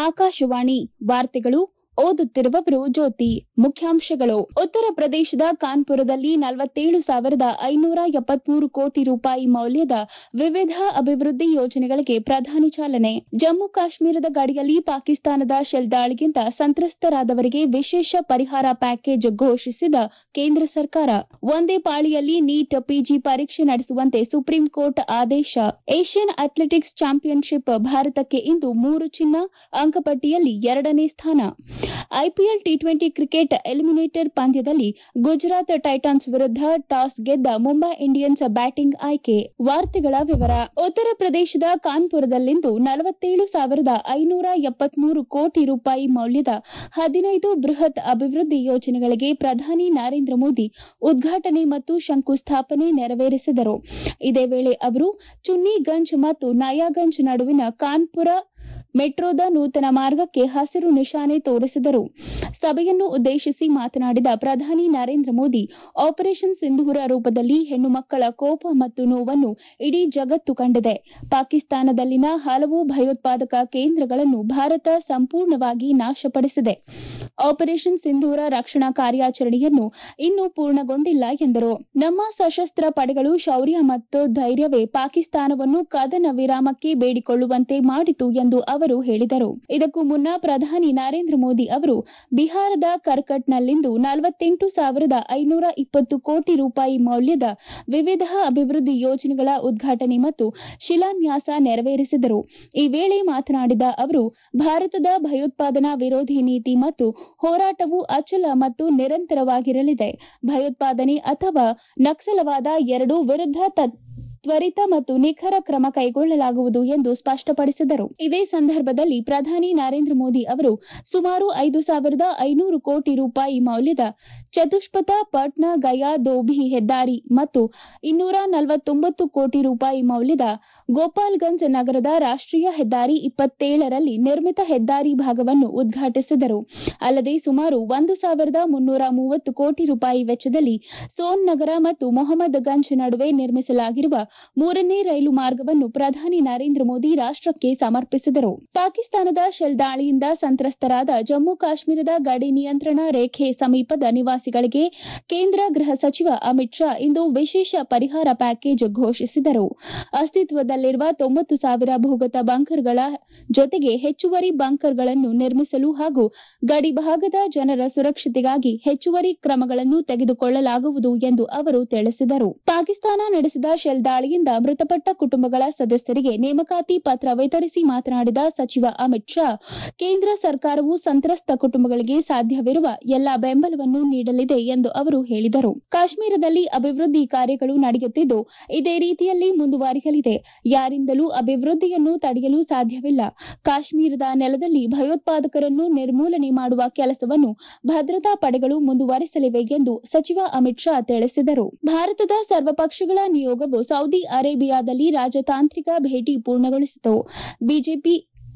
ಆಕಾಶವಾಣಿ ವಾರ್ತೆಗಳು ಓದುತ್ತಿರುವವರು ಜ್ಯೋತಿ ಮುಖ್ಯಾಂಶಗಳು ಉತ್ತರ ಪ್ರದೇಶದ ಕಾನ್ಪುರದಲ್ಲಿ ನಲವತ್ತೇಳು ಸಾವಿರದ ಐನೂರ ಎಪ್ಪತ್ಮೂರು ಕೋಟಿ ರೂಪಾಯಿ ಮೌಲ್ಯದ ವಿವಿಧ ಅಭಿವೃದ್ಧಿ ಯೋಜನೆಗಳಿಗೆ ಪ್ರಧಾನಿ ಚಾಲನೆ ಜಮ್ಮು ಕಾಶ್ಮೀರದ ಗಡಿಯಲ್ಲಿ ಪಾಕಿಸ್ತಾನದ ಶೆಲ್ ದಾಳಿಯಿಂದ ಸಂತ್ರಸ್ತರಾದವರಿಗೆ ವಿಶೇಷ ಪರಿಹಾರ ಪ್ಯಾಕೇಜ್ ಘೋಷಿಸಿದ ಕೇಂದ್ರ ಸರ್ಕಾರ ಒಂದೇ ಪಾಳಿಯಲ್ಲಿ ನೀಟ್ ಪಿಜಿ ಪರೀಕ್ಷೆ ನಡೆಸುವಂತೆ ಸುಪ್ರೀಂ ಕೋರ್ಟ್ ಆದೇಶ ಏಷ್ಯನ್ ಅಥ್ಲೆಟಿಕ್ಸ್ ಚಾಂಪಿಯನ್ಶಿಪ್ ಭಾರತಕ್ಕೆ ಇಂದು ಮೂರು ಚಿನ್ನ ಅಂಕಪಟ್ಟಿಯಲ್ಲಿ ಎರಡನೇ ಸ್ಥಾನ IPL T twenty cricket eliminator ಪಂದ್ಯದಲ್ಲಿ ಗುಜರಾತ್ ಟೈಟಾನ್ಸ್ ವಿರುದ್ಧ ಟಾಸ್ ಗೆದ್ದ ಮುಂಬೈ ಇಂಡಿಯನ್ಸ್ ಬ್ಯಾಟಿಂಗ್ ಆಯ್ಕೆ ವಾರ್ತೆಗಳ ವಿವರ ಉತ್ತರ ಪ್ರದೇಶದ ಕಾನ್ಪುರದಲ್ಲಿಂದು ನಲವತ್ತೇಳು ಸಾವಿರದ ಐನೂರ ಎಪ್ಪತ್ಮೂರು ಕೋಟಿ ರೂಪಾಯಿ ಮೌಲ್ಯದ ಹದಿನೈದು ಬೃಹತ್ ಅಭಿವೃದ್ಧಿ ಯೋಜನೆಗಳಿಗೆ ಪ್ರಧಾನಿ ನರೇಂದ್ರ ಮೋದಿ ಉದ್ಘಾಟನೆ ಮತ್ತು ಶಂಕುಸ್ಥಾಪನೆ ನೆರವೇರಿಸಿದರು ಇದೇ ವೇಳೆ ಅವರು ಚುನ್ನಿಗಂಜ್ ಮತ್ತು ನಯಾಗಂಜ್ ನಡುವಿನ ಕಾನ್ಪುರ ಮೆಟ್ರೋದ ನೂತನ ಮಾರ್ಗಕ್ಕೆ ಹಸಿರು ನಿಶಾನೆ ತೋರಿಸಿದರು ಸಭೆಯನ್ನು ಉದ್ದೇಶಿಸಿ ಮಾತನಾಡಿದ ಪ್ರಧಾನಿ ನರೇಂದ್ರ ಮೋದಿ ಆಪರೇಷನ್ ಸಿಂಧೂರ ರೂಪದಲ್ಲಿ ಹೆಣ್ಣು ಮಕ್ಕಳ ಕೋಪ ಮತ್ತು ನೋವನ್ನು ಇಡೀ ಜಗತ್ತು ಕಂಡಿದೆ ಪಾಕಿಸ್ತಾನದಲ್ಲಿನ ಹಲವು ಭಯೋತ್ಪಾದಕ ಕೇಂದ್ರಗಳನ್ನು ಭಾರತ ಸಂಪೂರ್ಣವಾಗಿ ನಾಶಪಡಿಸಿದೆ ಆಪರೇಷನ್ ಸಿಂಧೂರ ರಕ್ಷಣಾ ಕಾರ್ಯಾಚರಣೆಯನ್ನು ಇನ್ನೂ ಪೂರ್ಣಗೊಂಡಿಲ್ಲ ಎಂದರು ನಮ್ಮ ಸಶಸ್ತ್ರ ಪಡೆಗಳು ಶೌರ್ಯ ಮತ್ತು ಧೈರ್ಯವೇ ಪಾಕಿಸ್ತಾನವನ್ನು ಕದನ ವಿರಾಮಕ್ಕೆ ಬೇಡಿಕೊಳ್ಳುವಂತೆ ಮಾಡಿತು ಎಂದು ಅವರು ಹೇಳಿದರು ಇದಕ್ಕೂ ಮುನ್ನ ಪ್ರಧಾನಿ ನರೇಂದ್ರ ಮೋದಿ ಅವರು ಬಿಹಾರದ ಕರ್ಕಟ್ನಲ್ಲಿಂದು ನಲವತ್ತೆಂಟು ಸಾವಿರದ ಐನೂರ ಇಪ್ಪತ್ತು ಕೋಟಿ ರೂಪಾಯಿ ಮೌಲ್ಯದ ವಿವಿಧ ಅಭಿವೃದ್ಧಿ ಯೋಜನೆಗಳ ಉದ್ಘಾಟನೆ ಮತ್ತು ಶಿಲಾನ್ಯಾಸ ನೆರವೇರಿಸಿದರು ಈ ವೇಳೆ ಮಾತನಾಡಿದ ಅವರು ಭಾರತದ ಭಯೋತ್ಪಾದನಾ ವಿರೋಧಿ ನೀತಿ ಮತ್ತು ಹೋರಾಟವು ಅಚಲ ಮತ್ತು ನಿರಂತರವಾಗಿರಲಿದೆ ಭಯೋತ್ಪಾದನೆ ಅಥವಾ ನಕ್ಸಲವಾದ ಎರಡೂ ವಿರುದ್ಧ ತ್ವರಿತ ಮತ್ತು ನಿಖರ ಕ್ರಮ ಕೈಗೊಳ್ಳಲಾಗುವುದು ಎಂದು ಸ್ಪಷ್ಟಪಡಿಸಿದರು ಇದೇ ಸಂದರ್ಭದಲ್ಲಿ ಪ್ರಧಾನಿ ನರೇಂದ್ರ ಮೋದಿ ಅವರು ಸುಮಾರು ಐದು ಸಾವಿರದ ಐನೂರು ಕೋಟಿ ರೂಪಾಯಿ ಮೌಲ್ಯದ ಚತುಷ್ಪಥ ಪಟ್ನಾ ಗಯಾ ದೋಭಿ ಹೆದ್ದಾರಿ ಮತ್ತು ಇನ್ನೂರ ನಲವತ್ತೊಂಬತ್ತು ಕೋಟಿ ರೂಪಾಯಿ ಮೌಲ್ಯದ ಗೋಪಾಲ್ಗಂಜ್ ನಗರದ ರಾಷ್ಟೀಯ ಹೆದ್ದಾರಿ ಇಪ್ಪತ್ತೇಳರಲ್ಲಿ ನಿರ್ಮಿತ ಹೆದ್ದಾರಿ ಭಾಗವನ್ನು ಉದ್ಘಾಟಿಸಿದರು ಅಲ್ಲದೆ ಸುಮಾರು ಒಂದು ಸಾವಿರದ ಮುನ್ನೂರ ಮೂವತ್ತು ಕೋಟಿ ರೂಪಾಯಿ ವೆಚ್ಚದಲ್ಲಿ ಸೋನ್ ನಗರ ಮತ್ತು ಮೊಹಮ್ಮದ್ಗಂಜ್ ನಡುವೆ ನಿರ್ಮಿಸಲಾಗಿರುವ ಮೂರನೇ ರೈಲು ಮಾರ್ಗವನ್ನು ಪ್ರಧಾನಿ ನರೇಂದ್ರ ಮೋದಿ ರಾಷ್ಟಕ್ಕೆ ಸಮರ್ಪಿಸಿದರು ಪಾಕಿಸ್ತಾನದ ಶೆಲ್ ದಾಳಿಯಿಂದ ಸಂತ್ರಸ್ತರಾದ ಜಮ್ಮು ಕಾಶ್ಮೀರದ ಗಡಿ ನಿಯಂತ್ರಣ ರೇಖೆ ಸಮೀಪದ ನಿವಾಸಿಗಳಿಗೆ ಕೇಂದ್ರ ಗೃಹ ಸಚಿವ ಅಮಿತ್ ಶಾ ಇಂದು ವಿಶೇಷ ಪರಿಹಾರ ಪ್ಯಾಕೇಜ್ ಘೋಷಿಸಿದರು ಅಸ್ತಿತ್ವದಲ್ಲಿರುವ ತೊಂಬತ್ತು ಸಾವಿರ ಭೂಗತ ಬಂಕರ್ಗಳ ಜೊತೆಗೆ ಹೆಚ್ಚುವರಿ ಬಂಕರ್ಗಳನ್ನು ನಿರ್ಮಿಸಲು ಹಾಗೂ ಗಡಿ ಭಾಗದ ಜನರ ಸುರಕ್ಷತೆಗಾಗಿ ಹೆಚ್ಚುವರಿ ಕ್ರಮಗಳನ್ನು ತೆಗೆದುಕೊಳ್ಳಲಾಗುವುದು ಎಂದು ಅವರು ತಿಳಿಸಿದರು ಪಾಕಿಸ್ತಾನ ನಡೆಸಿದ ಶೆಲ್ ದಾಳಿಯಿಂದ ಮೃತಪಟ್ಟ ಕುಟುಂಬಗಳ ಸದಸ್ಯರಿಗೆ ನೇಮಕಾತಿ ಪತ್ರ ವಿತರಿಸಿ ಮಾತನಾಡಿದ ಸಚಿವ ಅಮಿತ್ ಶಾ ಕೇಂದ್ರ ಸರ್ಕಾರವು ಸಂತ್ರಸ್ತ ಕುಟುಂಬಗಳಿಗೆ ಸಾಧ್ಯವಿರುವ ಎಲ್ಲಾ ಬೆಂಬಲವನ್ನು ನೀಡಲಿದೆ ಎಂದು ಅವರು ಹೇಳಿದರು ಕಾಶ್ಮೀರದಲ್ಲಿ ಅಭಿವೃದ್ಧಿ ಕಾರ್ಯಗಳು ನಡೆಯುತ್ತಿದ್ದು ಇದೇ ರೀತಿಯಲ್ಲಿ ಮುಂದುವರಿಯಲಿದೆ ಯಾರಿಂದಲೂ ಅಭಿವೃದ್ಧಿಯನ್ನು ತಡೆಯಲು ಸಾಧ್ಯವಿಲ್ಲ ಕಾಶ್ಮೀರದ ನೆಲದಲ್ಲಿ ಭಯೋತ್ಪಾದಕರನ್ನು ನಿರ್ಮೂಲನೆ ಮಾಡುವ ಕೆಲಸವನ್ನು ಭದ್ರತಾ ಪಡೆಗಳು ಮುಂದುವರೆಸಲಿವೆ ಎಂದು ಸಚಿವ ಅಮಿತ್ ಶಾ ತಿಳಿಸಿದರು ಭಾರತದ ಸರ್ವಪಕ್ಷಗಳ ನಿಯೋಗವು ಸೌದಿ ಅರೇಬಿಯಾದಲ್ಲಿ ರಾಜತಾಂತ್ರಿಕ ಭೇಟಿ ಪೂರ್ಣಗೊಳಿಸಿತು ಬಿಜೆಪಿ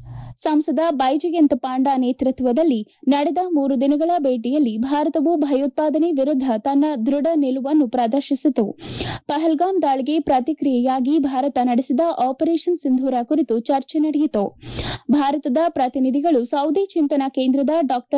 ಸಂಸದ ಬೈಜಯಂತ್ ಪಾಂಡಾ ನೇತೃತ್ವದಲ್ಲಿ ನಡೆದ ಮೂರು ದಿನಗಳ ಭೇಟಿಯಲ್ಲಿ ಭಾರತವು ಭಯೋತ್ಪಾದನೆ ವಿರುದ್ಧ ತನ್ನ ದೃಢ ನಿಲುವನ್ನು ಪ್ರದರ್ಶಿಸಿತು ಪಹಲ್ಗಾಮ್ ದಾಳಿಗೆ ಪ್ರತಿಕ್ರಿಯೆಯಾಗಿ ಭಾರತ ನಡೆಸಿದ ಆಪರೇಷನ್ ಸಿಂಧೂರ ಕುರಿತು ಚರ್ಚೆ ನಡೆಯಿತು ಭಾರತದ ಪ್ರತಿನಿಧಿಗಳು ಸೌದಿ ಚಿಂತನ ಕೇಂದ್ರದ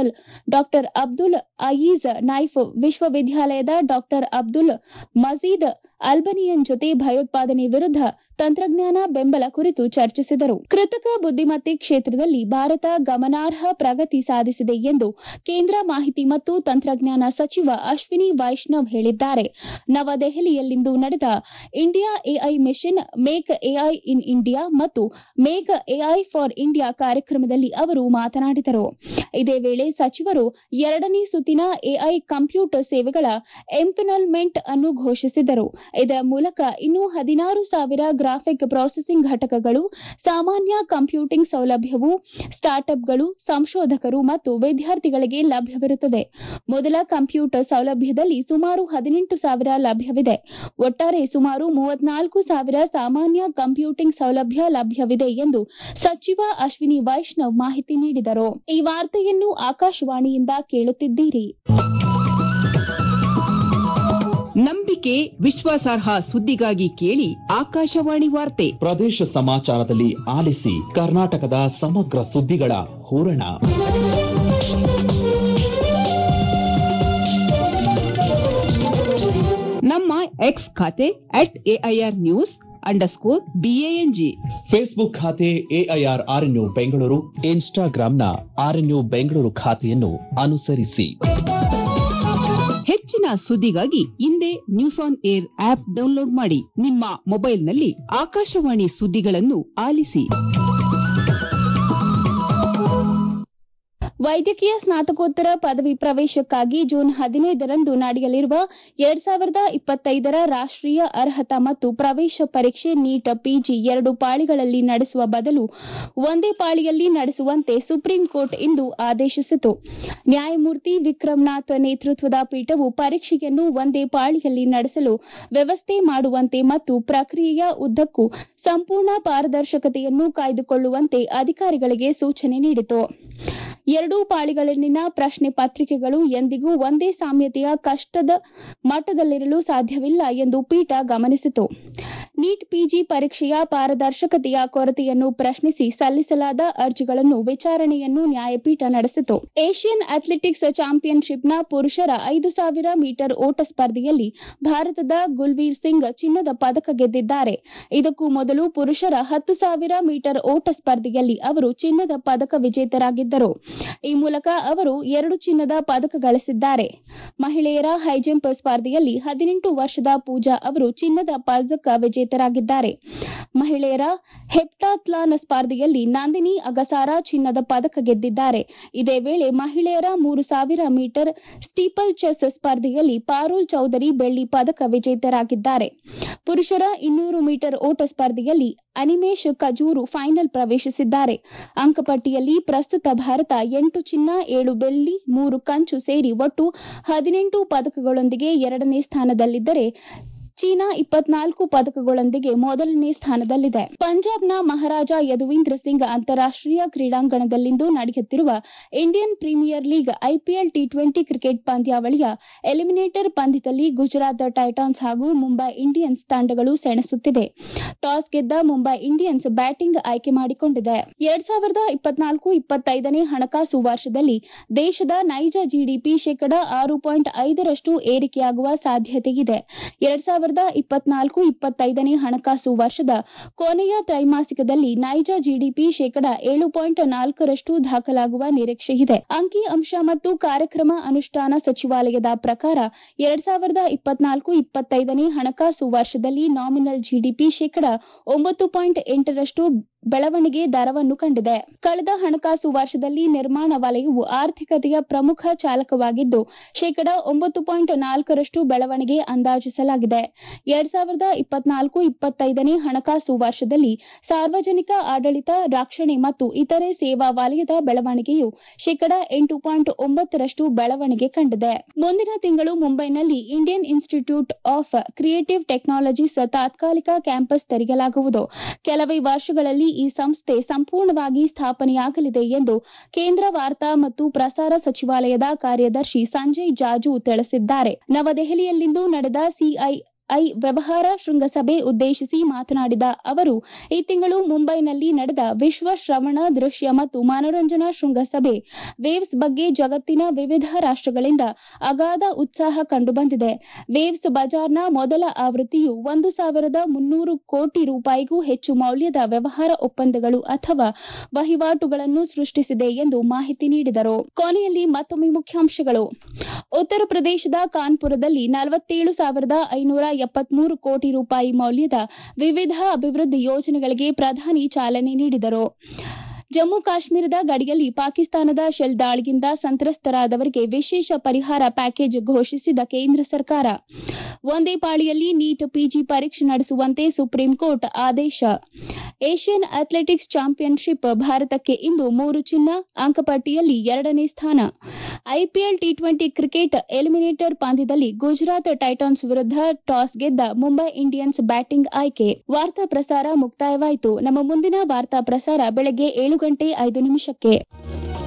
ಡಾಕ್ಟರ್ ಅಬ್ದುಲ್ ಅಯೀಜ್ ನೈಫ್ ವಿಶ್ವವಿದ್ಯಾಲಯದ ಡಾಕ್ಟರ್ ಅಬ್ದುಲ್ ಮಜೀದ್ ಅಲ್ಬನಿಯನ್ ಜೊತೆ ಭಯೋತ್ಪಾದನೆ ವಿರುದ್ಧ ತಂತ್ರಜ್ಞಾನ ಬೆಂಬಲ ಕುರಿತು ಚರ್ಚಿಸಿದರು ಕೃತಕ ಬುದ್ದಿಮತ್ತೆ ಕ್ಷೇತ್ರದಲ್ಲಿ ಭಾರತ ಗಮನಾರ್ಹ ಪ್ರಗತಿ ಸಾಧಿಸಿದೆ ಎಂದು ಕೇಂದ್ರ ಮಾಹಿತಿ ಮತ್ತು ತಂತ್ರಜ್ಞಾನ ಸಚಿವ ಅಶ್ವಿನಿ ವೈಷ್ಣವ್ ಹೇಳಿದ್ದಾರೆ ನವದೆಹಲಿಯಲ್ಲಿಂದು ನಡೆದ India AI mission make AI in India ಮತ್ತು ಮೇಕ್ ಎಐ ಫಾರ್ ಇಂಡಿಯಾ ಕಾರ್ಯಕ್ರಮದಲ್ಲಿ ಅವರು ಮಾತನಾಡಿದರು ಇದೇ ವೇಳೆ ಸಚಿವರು ಎರಡನೇ ಸುತ್ತಿನ ಎಐ ಕಂಪ್ಯೂಟರ್ ಸೇವೆಗಳ ಎಂಪನಲ್ಮೆಂಟ್ ಅನ್ನು ಘೋಷಿಸಿದರು ಇದರ ಮೂಲಕ ಇನ್ನೂ ಹದಿನಾರು ಸಾವಿರ ಗ್ರಾಫಿಕ್ ಪ್ರಾಸೆಸಿಂಗ್ ಘಟಕಗಳು ಸಾಮಾನ್ಯ ಕಂಪ್ಯೂಟಿಂಗ್ ಸೌಲಭ್ಯವು ಸ್ಟಾರ್ಟ್ಅಪ್ಗಳು ಸಂಶೋಧಕರು ಮತ್ತು ವಿದ್ಯಾರ್ಥಿಗಳಿಗೆ ಲಭ್ಯವಿರುತ್ತದೆ ಮೊದಲ ಕಂಪ್ಯೂಟರ್ ಸೌಲಭ್ಯದಲ್ಲಿ ಸುಮಾರು ಹದಿನೆಂಟು ಸಾವಿರ ಲಭ್ಯವಿದೆ ಒಟ್ಟಾರೆ ಸುಮಾರು ಮೂವತ್ನಾಲ್ಕು ಸಾವಿರ ಸಾಮಾನ್ಯ ಕಂಪ್ಯೂಟಿಂಗ್ ಸೌಲಭ್ಯ ಲಭ್ಯವಿದೆ ಎಂದು ಸಚಿವ ಅಶ್ವಿನಿ ವೈಷ್ಣವ್ ಮಾಹಿತಿ ನೀಡಿದರು ಈ ವಾರ್ತೆಯನ್ನು ಆಕಾಶವಾಣಿಯಿಂದ ಕೇಳುತ್ತಿದ್ದೀರಿ ನಂಬಿಕೆ ವಿಶ್ವಾಸಾರ್ಹ ಸುದ್ದಿಗಾಗಿ ಕೇಳಿ ಆಕಾಶವಾಣಿ ವಾರ್ತೆ ಪ್ರದೇಶ ಸಮಾಚಾರದಲ್ಲಿ ಆಲಿಸಿ ಕರ್ನಾಟಕದ ಸಮಗ್ರ ಸುದ್ದಿಗಳ ಹೂರಣ ನಮ್ಮ ಎಕ್ಸ್ ಖಾತೆ at AIR news underscore BANG Facebook ಖಾತೆ ಎಐಆರ್ ಆರ್ಎನ್ಯು ಬೆಂಗಳೂರು ಇನ್ಸ್ಟಾಗ್ರಾಂನ ಆರ್ಎನ್ಯು ಬೆಂಗಳೂರು ಖಾತೆಯನ್ನು ಅನುಸರಿಸಿ ಹೆಚ್ಚಿನ ಸುದ್ದಿಗಾಗಿ ಹಿಂದೆ news on air app download ಮಾಡಿ ನಿಮ್ಮ ಮೊಬೈಲ್ನಲ್ಲಿ ಆಕಾಶವಾಣಿ ಸುದ್ದಿಗಳನ್ನು ಆಲಿಸಿ ವೈದ್ಯಕೀಯ ಸ್ನಾತಕೋತ್ತರ ಪದವಿ ಪ್ರವೇಶಕ್ಕಾಗಿ ಜೂನ್ ಹದಿನೈದರಂದು ನಡೆಯಲಿರುವ ಎರಡ್ ಸಾವಿರದ ಇಪ್ಪತ್ತೈದರ ರಾಷ್ಟೀಯ ಅರ್ಹತಾ ಮತ್ತು ಪ್ರವೇಶ ಪರೀಕ್ಷೆ ನೀಟ್ ಪಿಜಿ ಎರಡು ಪಾಳಿಗಳಲ್ಲಿ ನಡೆಸುವ ಬದಲು ಒಂದೇ ಪಾಳಿಯಲ್ಲಿ ನಡೆಸುವಂತೆ ಸುಪ್ರೀಂ ಕೋರ್ಟ್ ಇಂದು ಆದೇಶಿಸಿತು ನ್ಯಾಯಮೂರ್ತಿ ವಿಕ್ರಮ್ನಾಥ್ ನೇತೃತ್ವದ ಪೀಠವು ಪರೀಕ್ಷೆಯನ್ನು ಒಂದೇ ಪಾಳಿಯಲ್ಲಿ ನಡೆಸಲು ವ್ಯವಸ್ಥೆ ಮಾಡುವಂತೆ ಮತ್ತು ಪ್ರಕ್ರಿಯೆಯ ಉದ್ದಕ್ಕೂ ಸಂಪೂರ್ಣ ಪಾರದರ್ಶಕತೆಯನ್ನು ಕಾಯ್ದುಕೊಳ್ಳುವಂತೆ ಅಧಿಕಾರಿಗಳಿಗೆ ಸೂಚನೆ ನೀಡಿತು ಎರಡೂ ಪಾಳಿಗಳಲ್ಲಿನ ಪ್ರಶ್ನೆ ಪತ್ರಿಕೆಗಳು ಎಂದಿಗೂ ಒಂದೇ ಸಾಮ್ಯತೆಯ ಕಷ್ಟದ ಮಟ್ಟದಲ್ಲಿರಲು ಸಾಧ್ಯವಿಲ್ಲ ಎಂದು ಪೀಠ ಗಮನಿಸಿತು ನೀಟ್ ಪಿಜಿ ಪರೀಕ್ಷೆಯ ಪಾರದರ್ಶಕತೆಯ ಕೊರತೆಯನ್ನು ಪ್ರಶ್ನಿಸಿ ಸಲ್ಲಿಸಲಾದ ಅರ್ಜಿಗಳನ್ನು ವಿಚಾರಣೆಯನ್ನು ನ್ಯಾಯಪೀಠ ನಡೆಸಿತು ಏಷ್ಯನ್ ಅಥ್ಲೆಟಿಕ್ಸ್ ಚಾಂಪಿಯನ್ಶಿಪ್ನ ಪುರುಷರ ಐದು ಸಾವಿರ ಮೀಟರ್ ಓಟ ಸ್ಪರ್ಧೆಯಲ್ಲಿ ಭಾರತದ ಗುಲ್ವೀರ್ ಸಿಂಗ್ ಚಿನ್ನದ ಪದಕ ಗೆದ್ದಿದ್ದಾರೆ ಇದಕ್ಕೂ ಮೊದಲು ಪುರುಷರ ಹತ್ತು ಸಾವಿರ ಮೀಟರ್ ಓಟ ಸ್ಪರ್ಧೆಯಲ್ಲಿ ಅವರು ಚಿನ್ನದ ಪದಕ ವಿಜೇತರಾಗಿದ್ದರು ಈ ಮೂಲಕ ಅವರು ಎರಡು ಚಿನ್ನದ ಪದಕ ಗಳಿಸಿದ್ದಾರೆ ಮಹಿಳೆಯರ ಹೈಜಂಪ್ ಸ್ಪರ್ಧೆಯಲ್ಲಿ ಹದಿನೆಂಟು ವರ್ಷದ ಪೂಜಾ ಅವರು ಚಿನ್ನದ ಪದಕ ವಿಜೇತರಾಗಿದ್ದಾರೆ ಮಹಿಳೆಯರ ಹೆಪ್ಟಾಥ್ಲಾನ್ ಸ್ಪರ್ಧೆಯಲ್ಲಿ ನಂದಿನಿ ಅಗಸಾರ ಚಿನ್ನದ ಪದಕ ಗೆದ್ದಿದ್ದಾರೆ ಇದೇ ವೇಳೆ ಮಹಿಳೆಯರ ಮೂರು ಸಾವಿರ ಮೀಟರ್ ಸ್ಟೀಪಲ್ ಚೆಸ್ ಸ್ಪರ್ಧೆಯಲ್ಲಿ ಪಾರುಲ್ ಚೌಧರಿ ಬೆಳ್ಳಿ ಪದಕ ವಿಜೇತರಾಗಿದ್ದಾರೆ ಪುರುಷರ ಇನ್ನೂರು ಮೀಟರ್ ಓಟ ಸ್ಪರ್ಧೆಯಲ್ಲಿ ಅನಿಮೇಶ್ ಕಜೂರು ಫೈನಲ್ ಪ್ರವೇಶಿಸಿದ್ದಾರೆ ಅಂಕಪಟ್ಟಿಯಲ್ಲಿ ಪ್ರಸ್ತುತ ಭಾರತ ಎಂಟು ಚಿನ್ನ ಏಳು ಬೆಳ್ಳಿ ಮೂರು ಕಂಚು ಸೇರಿ ಒಟ್ಟು ಹದಿನೆಂಟು ಪದಕಗಳೊಂದಿಗೆ ಎರಡನೇ ಸ್ಥಾನದಲ್ಲಿದ್ದರೆ ಚೀನಾ ಇಪ್ಪತ್ನಾಲ್ಕು ಪದಕಗಳೊಂದಿಗೆ ಮೊದಲನೇ ಸ್ಥಾನದಲ್ಲಿದೆ ಪಂಜಾಬ್ನ ಮಹಾರಾಜ ಯದುವೀಂದ್ರ ಸಿಂಗ್ ಅಂತಾರಾಷ್ಟೀಯ ಕ್ರೀಡಾಂಗಣದಲ್ಲಿಂದು ನಡೆಯುತ್ತಿರುವ Indian premier league IPL T twenty cricket ಪಂದ್ಯಾವಳಿಯ ಎಲಿಮಿನೇಟರ್ ಪಂದ್ಯದಲ್ಲಿ ಗುಜರಾತ್ ಟೈಟಾನ್ಸ್ ಹಾಗೂ ಮುಂಬೈ ಇಂಡಿಯನ್ಸ್ ತಂಡಗಳು ಸೆಣಸುತ್ತಿವೆ ಟಾಸ್ ಗೆದ್ದ ಮುಂಬೈ ಇಂಡಿಯನ್ಸ್ ಬ್ಯಾಟಿಂಗ್ ಆಯ್ಕೆ ಮಾಡಿಕೊಂಡಿದೆ ಎರಡ್ ಸಾವಿರದ ಇಪ್ಪತ್ನಾಲ್ಕು ಇಪ್ಪತ್ತೈದನೇ ಹಣಕಾಸು ವರ್ಷದಲ್ಲಿ ದೇಶದ ನೈಜ ಜಿಡಿಪಿ ಶೇಕಡ ಆರು ಪಾಯಿಂಟ್ ಐದರಷ್ಟು ಏರಿಕೆಯಾಗುವ ಸಾಧ್ಯತೆಯಿದೆ ಎರಡ್ ಸಾವಿರದ ಇಪ್ಪತ್ನಾಲ್ಕು ಇಪ್ಪತ್ತೈದನೇ ಹಣಕಾಸು ವರ್ಷದ ಕೊನೆಯ ತ್ರೈಮಾಸಿಕದಲ್ಲಿ ನೈಜ ಜಿಡಿಪಿ ಶೇಕಡ ಏಳು ಪಾಯಿಂಟ್ ನಾಲ್ಕರಷ್ಟು ದಾಖಲಾಗುವ ನಿರೀಕ್ಷೆಯಿದೆ ಅಂಕಿ ಅಂಶ ಮತ್ತು ಕಾರ್ಯಕ್ರಮ ಅನುಷ್ಠಾನ ಸಚಿವಾಲಯದ ಪ್ರಕಾರ ಎರಡ್ ಸಾವಿರದ ಇಪ್ಪತ್ನಾಲ್ಕು ಇಪ್ಪತ್ತೈದನೇ ಹಣಕಾಸು ವರ್ಷದಲ್ಲಿ ನಾಮಿನಲ್ ಜಿಡಿಪಿ ಶೇಕಡ ಒಂಬತ್ತು ಪಾಯಿಂಟ್ ಎಂಟರಷ್ಟು ಬೆಳವಣಿಗೆ ದರವನ್ನು ಕಂಡಿದೆ ಕಳೆದ ಹಣಕಾಸು ವರ್ಷದಲ್ಲಿ ನಿರ್ಮಾಣ ವಲಯವು ಆರ್ಥಿಕತೆಯ ಪ್ರಮುಖ ಚಾಲಕವಾಗಿದ್ದು ಶೇಕಡ ಒಂಬತ್ತು ಪಾಯಿಂಟ್ ನಾಲ್ಕರಷ್ಟು ಬೆಳವಣಿಗೆ ಅಂದಾಜಿಸಲಾಗಿದೆ ಎರಡ್ ಸಾವಿರದ ಇಪ್ಪತ್ನಾಲ್ಕು ಇಪ್ಪತ್ತೈದನೇ ಹಣಕಾಸು ವರ್ಷದಲ್ಲಿ ಸಾರ್ವಜನಿಕ ಆಡಳಿತ ರಕ್ಷಣೆ ಮತ್ತು ಇತರೆ ಸೇವಾ ವಲಯದ ಬೆಳವಣಿಗೆಯು ಶೇಕಡ ಎಂಟು ಪಾಯಿಂಟ್ ಒಂಬತ್ತರಷ್ಟು ಬೆಳವಣಿಗೆ ಕಂಡಿದೆ ಮುಂದಿನ ತಿಂಗಳು ಮುಂಬೈನಲ್ಲಿ Indian institute of creative technologies ತಾತ್ಕಾಲಿಕ ಕ್ಯಾಂಪಸ್ ತೆರೆಯಲಾಗುವುದು ಕೆಲವೇ ವರ್ಷಗಳಲ್ಲಿ ಈ ಸಂಸ್ಥೆ ಸಂಪೂರ್ಣವಾಗಿ ಸ್ಥಾಪನೆಯಾಗಲಿದೆ ಎಂದು ಕೇಂದ್ರ ವಾರ್ತಾ ಮತ್ತು ಪ್ರಸಾರ ಸಚಿವಾಲಯದ ಕಾರ್ಯದರ್ಶಿ ಸಂಜಯ್ ಜಾಜು ತಿಳಿಸಿದ್ದಾರೆ ನವದೆಹಲಿಯಲ್ಲಿಂದು ನಡೆದ ಸಿಐ ಐ ವ್ಯವಹಾರ ಶೃಂಗಸಭೆ ಉದ್ದೇಶಿಸಿ ಮಾತನಾಡಿದ ಅವರು ಈ ತಿಂಗಳು ಮುಂಬೈನಲ್ಲಿ ನಡೆದ ವಿಶ್ವ ಶ್ರವಣ ದೃಶ್ಯ ಮತ್ತು ಮನೋರಂಜನಾ ಶೃಂಗಸಭೆ ವೇವ್ಸ್ ಬಗ್ಗೆ ಜಗತ್ತಿನ ವಿವಿಧ ರಾಷ್ಟಗಳಿಂದ ಅಗಾಧ ಉತ್ಸಾಹ ಕಂಡುಬಂದಿದೆ ವೇವ್ಸ್ ಬಜಾರ್ನ ಮೊದಲ ಆವೃತ್ತಿಯು ಒಂದು ಸಾವಿರದ ಮುನ್ನೂರು ಕೋಟಿ ರೂಪಾಯಿಗೂ ಹೆಚ್ಚು ಮೌಲ್ಯದ ವ್ಯವಹಾರ ಒಪ್ಪಂದಗಳು ಅಥವಾ ವಹಿವಾಟುಗಳನ್ನು ಸೃಷ್ಟಿಸಿದೆ ಎಂದು ಮಾಹಿತಿ ನೀಡಿದರು ಕೊನೆಯಲ್ಲಿ ಮತ್ತೊಮ್ಮೆ ಮುಖ್ಯಾಂಶಗಳು ಉತ್ತರ ಪ್ರದೇಶದ ಕಾನ್ಪುರದಲ್ಲಿ ನಲವತ್ತೇಳು ಸಾವಿರದ ಐನೂರ ಎಪ್ಪತ್ಮೂರು ಕೋಟಿ ರೂಪಾಯಿ ಮೌಲ್ಯದ ವಿವಿಧ ಅಭಿವೃದ್ಧಿ ಯೋಜನೆಗಳಿಗೆ ಪ್ರಧಾನಿ ಚಾಲನೆ ನೀಡಿದರು ಜಮ್ಮು ಕಾಶ್ಮೀರದ ಗಡಿಯಲ್ಲಿ ಪಾಕಿಸ್ತಾನದ ಶೆಲ್ ದಾಳಿಯಿಂದ ಸಂತ್ರಸ್ತರಾದವರಿಗೆ ವಿಶೇಷ ಪರಿಹಾರ ಪ್ಯಾಕೇಜ್ ಘೋಷಿಸಿದ ಕೇಂದ್ರ ಸರ್ಕಾರ ಒಂದೇ ಪಾಳಿಯಲ್ಲಿ ನೀಟ್ ಪಿಜಿ ಪರೀಕ್ಷೆ ನಡೆಸುವಂತೆ ಸುಪ್ರೀಂ ಕೋರ್ಟ್ ಆದೇಶ ಏಷ್ಯನ್ ಅಥ್ಲೆಟಿಕ್ಸ್ ಚಾಂಪಿಯನ್ಶಿಪ್ ಭಾರತಕ್ಕೆ ಇಂದು ಮೂರು ಚಿನ್ನ ಅಂಕಪಟ್ಟಿಯಲ್ಲಿ ಎರಡನೇ ಸ್ಥಾನ IPL T twenty cricket eliminator ಪಂದ್ಯದಲ್ಲಿ ಗುಜರಾತ್ ಟೈಟಾನ್ಸ್ ವಿರುದ್ಧ ಟಾಸ್ ಗೆದ್ದ ಮುಂಬೈ ಇಂಡಿಯನ್ಸ್ ಬ್ಯಾಟಿಂಗ್ ಆಯ್ಕೆ ವಾರ್ತಾ ಪ್ರಸಾರ ಮುಕ್ತಾಯವಾಯಿತು ನಮ್ಮ ಮುಂದಿನ ವಾರ್ತಾ ಪ್ರಸಾರ ಬೆಳಗ್ಗೆ ಏಳು ಗಂಟೆ ಐದು ನಿಮಿಷಕ್ಕೆ